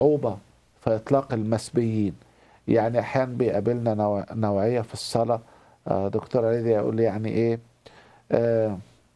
صعوبة في إطلاق المسبيين يعني أحيانا بيقابلنا نوع- نوعية في الصلاة آه، دكتورة ليديا يقول لي يعني إيه آه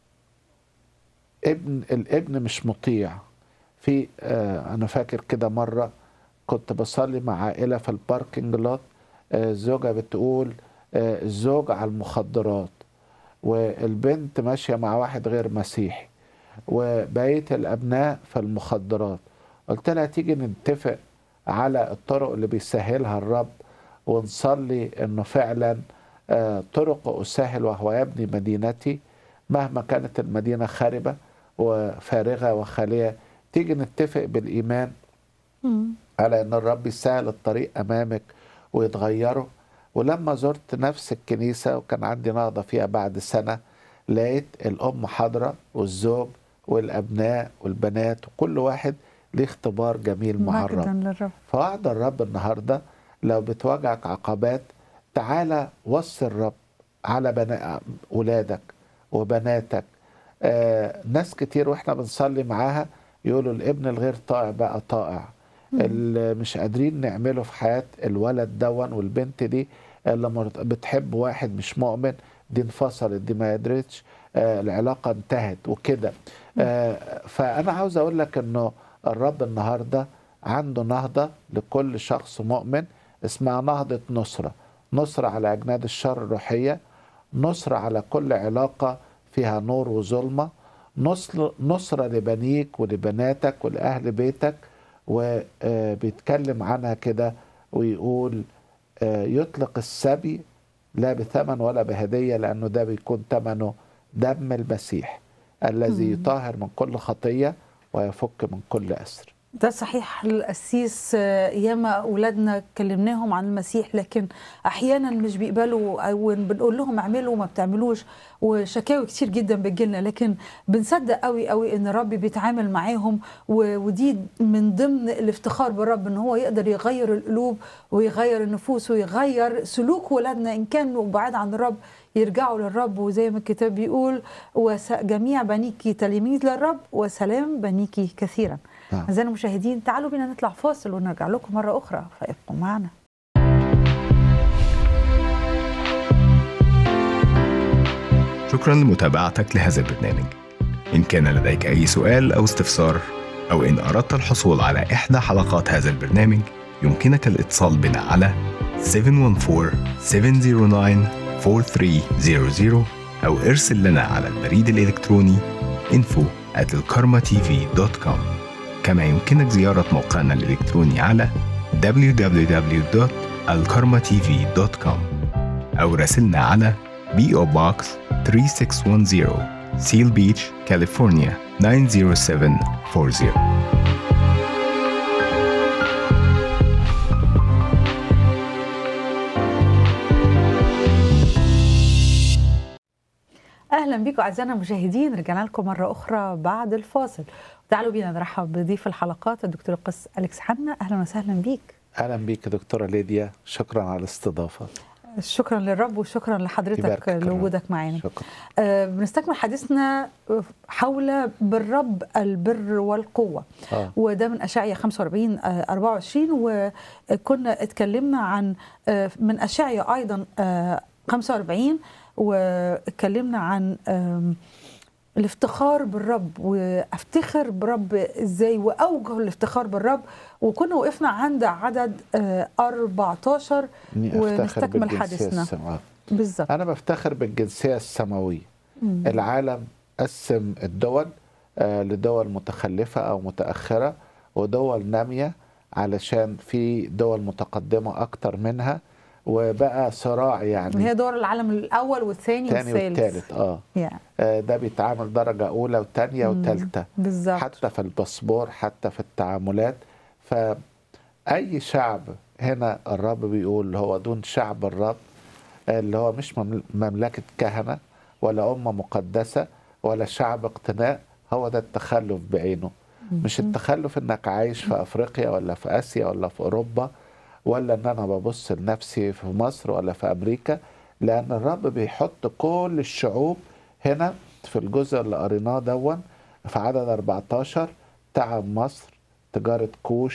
ابن الابن مش مطيع في آه أنا فاكر كده مرة كنت بصلي مع عائلة في الباركنج لوت آه الزوجة بتقول آه الزوج على المخدرات والبنت ماشية مع واحد غير مسيحي وبقية الأبناء في المخدرات قلت لها تيجي نتفق على الطرق اللي بيسهلها الرب ونصلي انه فعلا آه، طرق اسهل وهو يبني مدينتي مهما كانت المدينه خاربه وفارغه وخاليه تيجي نتفق بالايمان مم. على ان الرب يسهل الطريق امامك ويتغيره ولما زرت نفس الكنيسه وكان عندي نهضه فيها بعد سنه لقيت الام حاضره والزوج والابناء والبنات وكل واحد ليه اختبار جميل مع الرب مجدا للرب فوعد الرب النهارده لو بتواجهك عقبات تعالى وصي الرب على بنا... ولادك وبناتك آه ناس كتير واحنا بنصلي معاها يقولوا الابن الغير طائع بقى طائع اللي مش قادرين نعمله في حياة الولد دون والبنت دي اللي مرت- بتحب واحد مش مؤمن دي انفصلت دي ما قدرتش آه العلاقة انتهت وكده آه فأنا عاوز أقول لك إنه الرب النهاردة عنده نهضة لكل شخص مؤمن اسمها نهضة نصرة نصرة على أجناد الشر الروحية نصرة على كل علاقة فيها نور وظلمة نصر نصرة لبنيك ولبناتك ولأهل بيتك وبيتكلم عنها كده ويقول آه، يطلق السبي لا بثمن ولا بهدية لأنه ده بيكون ثمنه دم المسيح الذي يطهر من كل خطية ويفك من كل أسر ده صحيح القسيس آه، ياما اولادنا كلمناهم عن المسيح لكن احيانا مش بيقبلوا او بنقول لهم اعملوا وما بتعملوش وشكاوي كتير جدا بتجيلنا لكن بنصدق قوي قوي ان الرب بيتعامل معاهم و- ودي من ضمن الافتخار بالرب ان هو يقدر يغير القلوب ويغير النفوس ويغير سلوك ولادنا ان كانوا بعاد عن الرب يرجعوا للرب وزي ما الكتاب بيقول وجميع بنيك تلاميذ للرب وسلام بنيك كثيرا نعم. أعزائي المشاهدين تعالوا بينا نطلع فاصل ونرجع لكم مرة أخرى فابقوا معنا شكرا لمتابعتك لهذا البرنامج إن كان لديك أي سؤال أو استفسار أو إن أردت الحصول على إحدى حلقات هذا البرنامج يمكنك الاتصال بنا على 714-709-4300 أو ارسل لنا على البريد الإلكتروني info at الكارما كما يمكنك زيارة موقعنا الإلكتروني على www.alkarmatv.com أو راسلنا على PO Box 3610 Seal Beach, California 90740 أهلا بكم أعزائنا المشاهدين رجعنا لكم مرة أخرى بعد الفاصل تعالوا بينا نرحب بضيف الحلقات الدكتور القس أليكس حنا أهلا وسهلا بيك أهلا بيك دكتورة ليديا شكرا على الاستضافة شكرا للرب وشكرا لحضرتك يباركك الرب. لوجودك معانا شكرا آه، بنستكمل حديثنا حول بالرب البر والقوة آه. وده من أشعية 45 آه، 24 وكنا اتكلمنا عن آه، من أشعية أيضا آه، 45 واتكلمنا عن آم، الافتخار بالرب وافتخر برب ازاي واوجه الافتخار بالرب وكنا وقفنا عند عدد آه، 14 إني أفتخر ونستكمل بالجنسية حديثنا السماوية بالظبط أنا بفتخر بالجنسية السماوية العالم قسم الدول آه، لدول متخلفة أو متأخرة ودول نامية علشان في دول متقدمة أكتر منها وبقى صراع اللي يعني هي دور العالم الاول والثاني تاني والثالث والتالت اه يعني آه، ده بيتعامل درجة أولى وتانية وتالتة بالظبط حتى في الباسبور حتى في التعاملات فأي شعب هنا الرب بيقول هو دون شعب الرب اللي هو مش ممل- مملكة كهنة ولا أمة مقدسة ولا شعب اقتناء هو ده التخلف بعينه مش التخلف انك عايش في افريقيا ولا في اسيا ولا في اوروبا ولا ان انا ببص لنفسي في مصر ولا في امريكا لان الرب بيحط كل الشعوب هنا في الجزء اللي قريناه دون في عدد 14 تعب مصر تجارة كوش